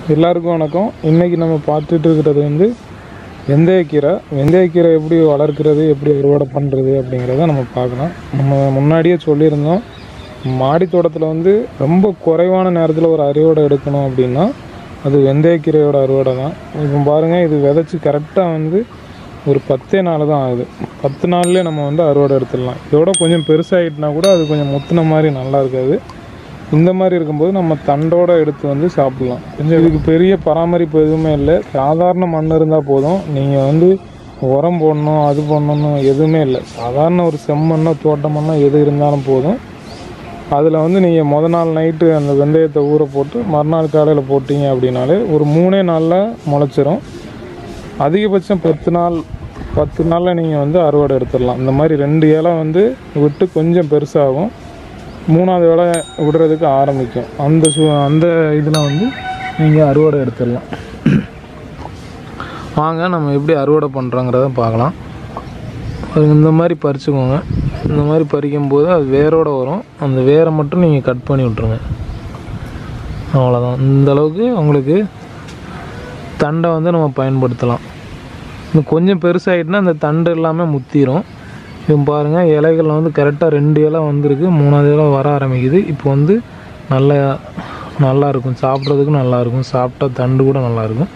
எல்லாருக்கும் வணக்கம் இன்றைக்கி நம்ம பார்த்துட்டு இருக்கிறது வந்து வெந்தயக்கீரை வெந்தயக்கீரை எப்படி வளர்க்கிறது எப்படி அறுவடை பண்ணுறது அப்படிங்கிறத நம்ம பார்க்கலாம் நம்ம முன்னாடியே சொல்லியிருந்தோம் மாடி தோட்டத்தில் வந்து ரொம்ப குறைவான நேரத்தில் ஒரு அறுவடை எடுக்கணும் அப்படின்னா அது வெந்தயக்கீரையோட அறுவடை தான் இப்போ பாருங்கள் இது விதைச்சி கரெக்டாக வந்து ஒரு பத்தே நாள் தான் ஆகுது பத்து நாள்லேயே நம்ம வந்து அறுவடை எடுத்துடலாம் இதோட கொஞ்சம் பெருசாகிட்டுனா கூட அது கொஞ்சம் முத்தின மாதிரி நல்லா இருக்காது இந்த மாதிரி இருக்கும்போது நம்ம தண்டோட எடுத்து வந்து சாப்பிடலாம் கொஞ்சம் இதுக்கு பெரிய பராமரிப்பு எதுவுமே இல்லை சாதாரண மண் இருந்தால் போதும் நீங்கள் வந்து உரம் போடணும் அது போடணும்னு எதுவுமே இல்லை சாதாரண ஒரு செம்மண்ணோ தோட்ட மண்ணோ எது இருந்தாலும் போதும் அதில் வந்து நீங்கள் முத நாள் நைட்டு அந்த வெந்தயத்தை ஊற போட்டு மறுநாள் காலையில் போட்டீங்க அப்படின்னாலே ஒரு மூணே நாளில் முளைச்சிரும் அதிகபட்சம் பத்து நாள் பத்து நாளில் நீங்கள் வந்து அறுவடை எடுத்துடலாம் இந்த மாதிரி ரெண்டு இலை வந்து விட்டு கொஞ்சம் பெருசாகும் மூணாவது வேலை விடுறதுக்கு ஆரம்பிக்கும் அந்த சு அந்த இதில் வந்து நீங்கள் அறுவடை எடுத்துடலாம் வாங்க நம்ம எப்படி அறுவடை பண்ணுறோங்கிறத பார்க்கலாம் பாருங்க, இந்த மாதிரி பறிச்சுக்கோங்க இந்த மாதிரி பறிக்கும் போது அது வேரோட வரும் அந்த வேரை மட்டும் நீங்கள் கட் பண்ணி விட்ருங்க அவ்வளோதான் இந்த அளவுக்கு உங்களுக்கு தண்டை வந்து நம்ம பயன்படுத்தலாம் இன்னும் கொஞ்சம் பெருசாகிட்டுனா அந்த தண்டு எல்லாமே முத்திரும் இப்போ பாருங்கள் இலைகள் வந்து கரெக்டாக ரெண்டு இலை வந்திருக்கு மூணாவது இலை வர ஆரம்பிக்குது இப்போ வந்து நல்ல நல்லா இருக்கும் சாப்பிட்றதுக்கும் நல்லா இருக்கும் சாப்பிட்டா தண்டு கூட நல்லா இருக்கும்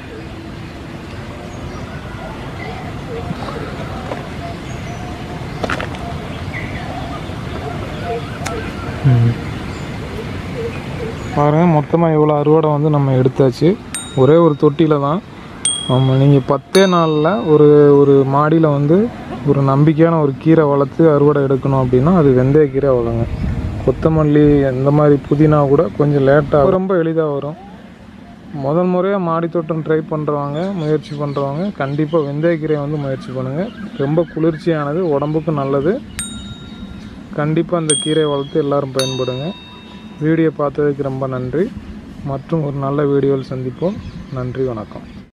ம். பாருங்க மொத்தமாக இவ்வளோ அறுவடை வந்து நம்ம எடுத்தாச்சு ஒரே ஒரு தொட்டியில் தான் ஆமாம் நீங்கள் பத்தே நாளில் ஒரு ஒரு மாடியில் வந்து ஒரு நம்பிக்கையான ஒரு கீரை வளர்த்து அறுவடை எடுக்கணும் அப்படின்னா அது வெந்தயக்கீரை வளங்க கொத்தமல்லி இந்த மாதிரி புதினா கூட கொஞ்சம் லேட்டாக ரொம்ப எளிதாக வரும் முதல் முறையாக மாடி தோட்டம் ட்ரை பண்ணுறவங்க முயற்சி பண்ணுறவங்க கண்டிப்பாக வெந்தயக்கீரையை வந்து முயற்சி பண்ணுங்கள் ரொம்ப குளிர்ச்சியானது உடம்புக்கும் நல்லது கண்டிப்பாக அந்த கீரையை வளர்த்து எல்லாரும் பயன்படுங்க வீடியோ பார்த்ததுக்கு ரொம்ப நன்றி மற்றும் ஒரு நல்ல வீடியோவில் சந்திப்போம் நன்றி வணக்கம்